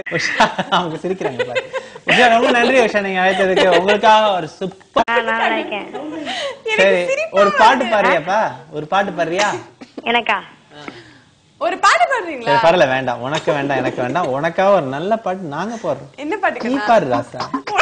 உஷா அவங்க சிரிக்கிறாங்க பாரு. உஷா ரொம்ப நன்றி உஷா நீங்க அழைத்ததுக்கு உங்களுக்காக ஒரு சூப்பர் நான் நல்லா இருக்கேன் சரி ஒரு பாட்டு பாடுறியாப்பா ஒரு பாட்டு பாடுறியா எனக்கா ஒரு பாட்டு பாடுறீங்களா சரி பரவாயில்ல வேண்டாம் உனக்கு வேண்டாம் எனக்கு வேண்டாம் உனக்காக ஒரு நல்ல பாட்டு நாங்க போடுறோம் என்ன பாட்டு நீ பாரு ராசா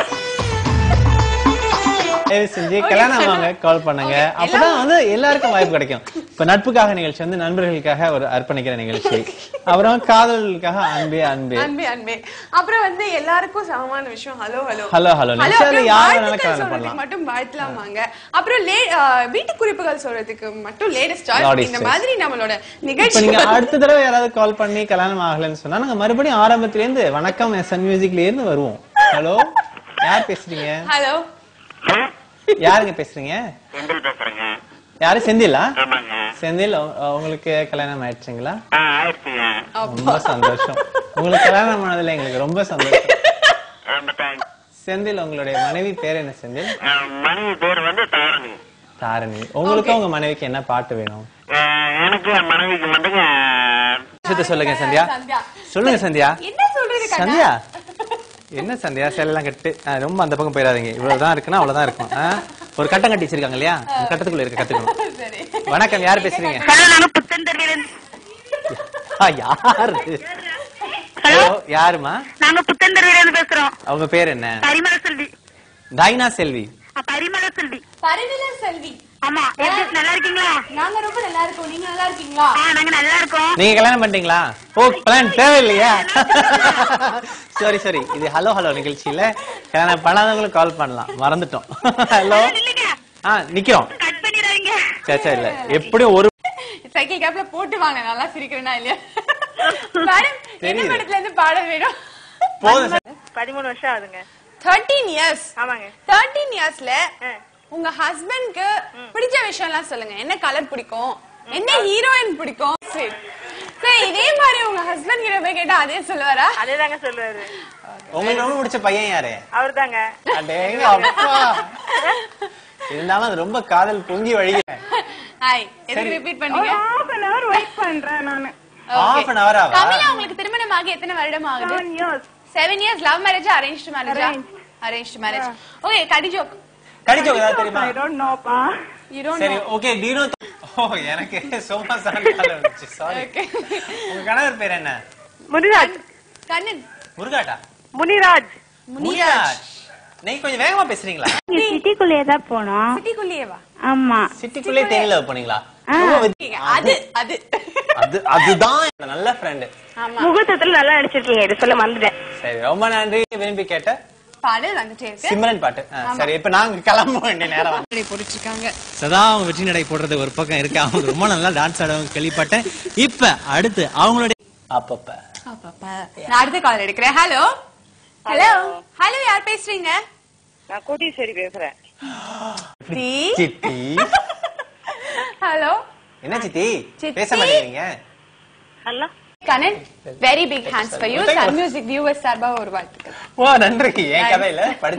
தயவு செஞ்சு கல்யாணம் ஆனவங்க கால் பண்ணுங்க அப்பதான் வந்து எல்லாருக்கும் வாய்ப்பு கிடைக்கும் இப்ப நட்புக்காக நிகழ்ச்சி வந்து நண்பர்களுக்காக ஒரு அர்ப்பணிக்கிற நிகழ்ச்சி அப்புறம் காதல்களுக்காக அன்பே அன்பே அன்பே அன்பே அப்புறம் வந்து எல்லாருக்கும் சமமான விஷயம் ஹலோ ஹலோ ஹலோ ஹலோ நிச்சயம் யார் வேணாலும் கல்யாணம் சொல்றதுக்கு பண்ணலாம் மட்டும் வாழ்த்தலாமாங்க அப்புறம் லே- ஆ, வீட்டு குறிப்புகள் சொல்றதுக்கு மட்டும் லேட்டஸ்ட் Latest இந்த choice. மாதிரி நம்மளோட இப்ப நிகழ்ச்சி நீங்க அடுத்த தடவை யாராவது கால் பண்ணி கல்யாணம் ஆகலைன்னு சொன்னா நாங்க மறுபடியும் ஆரம்பத்துல இருந்து வணக்கம் எஸ்என் மியூசிக்ல இருந்து வருவோம் ஹலோ யார் பேசுறீங்க ஹலோ யாருங்க பேசுறீங்க செந்தில் பேசுறேங்க யாரு செந்திலா ஆமாங்க செந்தில் உ- உங்களுக்கு கல்யாணம் ஆயிடுச்சுங்களா ஆ ஆயிடுச்சுங்க ரொம்ப சந்தோஷம் உங்களுக்கு கல்யாணம் ஆனதுல எங்களுக்கு ரொம்ப சந்தோஷம் ரொம்ப தேங்க்ஸ் செந்தில் உங்களுடைய மனைவி பேர் என்ன செந்தில் மனைவி பேர் வந்து தாரணி தாரணி உங்களுக்கு உங்க மனைவிக்கு என்ன பாட்டு வேணும் அஹ் எனக்கு என் மனைவிக்கு வந்துங்க விஷயத்த சொல்லுங்க சந்தியா சந்தியா. சொல்லுங்க சந்தியா என்ன சொல்றது கண்ணா? சந்தியா என்ன சந்தியா செல்லாம் கட்டு ஆ, ரொம்ப அந்த பக்கம் போயிடாதீங்க இவ்வளவுதான் இருக்குன்னா அவ்வளவுதான் இருக்கும் ஆ? ஒரு கட்டம் கட்டி வச்சிருக்காங்க இல்லையா அந்த கட்டத்துக்குள்ள இருக்க கத்துக்கணும் சரி வணக்கம் யார் பேசுறீங்க ஹலோ நாங்க புத்தன் தெருவிலிருந்து ஆ, யாரு ஹலோ யாருமா நாங்க புத்தன் தெருவிலிருந்து பேசுறோம் அவங்க பேர் என்ன பரிமள செல்வி டைனா செல்வி ஆ, பரிமள செல்வி பரிமள செல்வி ஆமா எப்படி நல்லா இருக்கீங்களா நாங்க ரொம்ப நல்லா இருக்கோம் நீங்க நல்லா இருக்கீங்களா ஆ நாங்க நல்லா இருக்கோம் நீங்க கல்யாணம் பண்ணிட்டீங்களா ஓ கல்யாணம் தேவையில்லையா சாரி சாரி இது ஹலோ ஹலோ நிகழ்ச்சியில கல்யாணம் பண்ணாதவங்களும் கால் பண்ணலாம் மறந்துட்டோம் ஹலோ இல்லைங்க ஆ நிக்கிறோம் கட் பண்ணிடாதீங்க சே சே இல்ல எப்படியும் ஒரு சைக்கிள் கேப்ல போட்டு வாங்க நல்லா சிரிக்கிறேனா இல்லையா மேடம் என்ன தெரியுது. படத்துல இருந்து பாடல் வேணும் போதும் பதிமூணு வருஷம் ஆகுதுங்க தேர்ட்டீன் இயர்ஸ் ஆமாங்க தேர்ட்டீன் இயர்ஸ்ல ஆ. உங்க ஹஸ்பண்ட்க்கு பிடிச்ச விஷயம் எல்லாம் சொல்லுங்க என்ன கலர் பிடிக்கும் என்ன ஹீரோயின் பிடிக்கும் சரி சரி இதே மாதிரி உங்க ஹஸ்பண்ட் கிட்ட போய் கேட்டா அதே சொல்லுவாரா அதே தாங்க சொல்லுவாரு உங்களுக்கு ரொம்ப பிடிச்ச பையன் யாரு அவர் தாங்க அடேங்க அப்பா இருந்தாலும் அது ரொம்ப காதல் பொங்கி வழிகிறேன் ஹாய் எதுக்கு ரிப்பீட் பண்ணீங்க ஹாஃப் அன் அவர் வெயிட் பண்றேன் நானு ஹாஃப் அன் ஹவர் ஆவா கமலா உங்களுக்கு திருமணம் ஆகி எத்தனை வருடம் ஆகுது years seven years love marriage arrange மேரேஜா அரேஞ்ச் மேரேஜ் ஓகே கடி ஜோக் கடிச்சோக்கு ஏதாவது தெரியுமா டோன்ட் நோப்பா யூ டோன்ட் சரி ஓகே டீனோ ஓ எனக்கு சோமா சாண்டால இருந்துச்சு சாரி Okay. உங்க கணவர் பேர் என்ன முனிராஜ் கண்ணன் முருகாட்டா முனிராஜ் முனிராஜ் நீங்க கொஞ்சம் வேகமா பேசுறீங்களா சிட்டிக்குள்ளேயே தான் போனோம் சிட்டிக்குள்ளேயே வா ஆமா சிட்டிக்குள்ளே தேனில போனீங்களா ஆ. ரொம்ப வித்- அது அது அது அதுதான் என்னோட நல்ல ஃப்ரெண்ட் ஆமா முகூர்த்தத்துல நல்லா நடிச்சிருக்கீங்க இது சொல்ல மறந்துட்டேன் சரி ரொம்ப நன்றி விரும்பி கேட்ட பாடல் வந்துட்டே இருக்கு சிம்ரன் பாட்டு ஆ, சரி இப்ப நாங்க கிளம்ப வேண்டிய நேரம் வந்து. போட்டுட்டு இருக்காங்க சதா அவங்க வெற்றி நடை போடுறது ஒரு பக்கம் இருக்கு அவங்க ரொம்ப நல்லா டான்ஸ் ஆடுவாங்க கேள்விப்பட்டேன் இப்ப அடுத்து அவங்களுடைய அப்பப்ப அப்பப்பா. நான் அடுத்த கால் எடுக்கிறேன் ஹலோ ஹலோ ஹலோ யார் பேசுறீங்க நான் கோட்டீஸ்வரி பேசுறேன் தி சித்தி ஹலோ என்ன சித்தி சித்தி. பேச மாட்டேங்கிறீங்க hello Kannan very big hands for you Sun music viewers சார்பா ஒரு வாழ்த்துக்கள் ஓ நன்றி என் கதையில படி